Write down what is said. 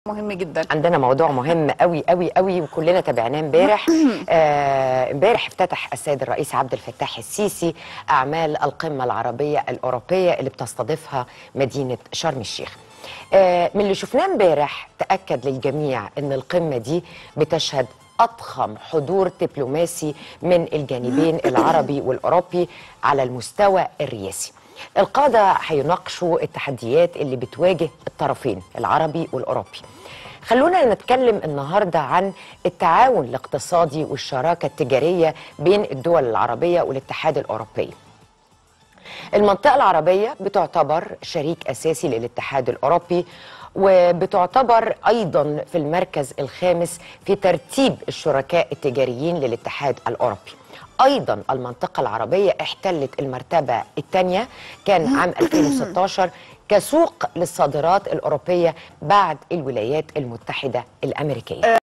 مهم جدا عندنا موضوع مهم قوي قوي قوي وكلنا تابعناه امبارح آه، امبارح افتتح السيد الرئيس عبد الفتاح السيسي اعمال القمه العربيه الاوروبيه اللي بتستضيفها مدينه شرم الشيخ آه، من اللي شفناه امبارح تاكد للجميع ان القمه دي بتشهد اضخم حضور دبلوماسي من الجانبين العربي والاوروبي على المستوى الرئاسي القادة هيناقشوا التحديات اللي بتواجه الطرفين العربي والأوروبي خلونا نتكلم النهاردة عن التعاون الاقتصادي والشراكة التجارية بين الدول العربية والاتحاد الأوروبي المنطقة العربية بتعتبر شريك أساسي للاتحاد الأوروبي وبتعتبر أيضا في المركز الخامس في ترتيب الشركاء التجاريين للاتحاد الأوروبي ايضا المنطقه العربيه احتلت المرتبه الثانيه كان عام 2016 كسوق للصادرات الاوروبيه بعد الولايات المتحده الامريكيه